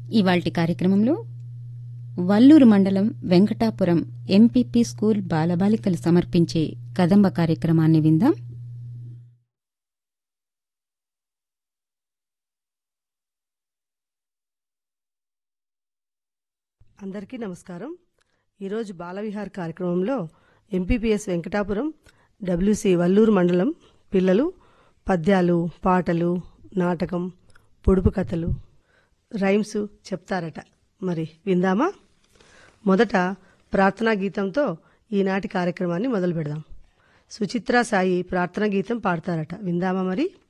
ఇవాల్టి కార్యక్రమంలో వల్లూరు మండలం వెంకటాపురం ఎంపీపీ స్కూల్ బాలబాలికలు సమర్పించే కదంబ కార్యక్రమాన్ని విందాం అందరికీ నమస్కారం ఈరోజు బాలవిహార్ కార్యక్రమంలో ఎంపీపీఎస్ వెంకటాపురం డబ్ల్యూసి వల్లూరు మండలం పిల్లలు పద్యాలు పాటలు నాటకం పొడుపు కథలు రైమ్స్ చెప్తారట మరి విందామా మొదట ప్రార్థనా గీతంతో ఈనాటి కార్యక్రమాన్ని మొదలు పెడదాం సుచిత్ర సాయి ప్రార్థనా గీతం పాడతారట విందామా మరి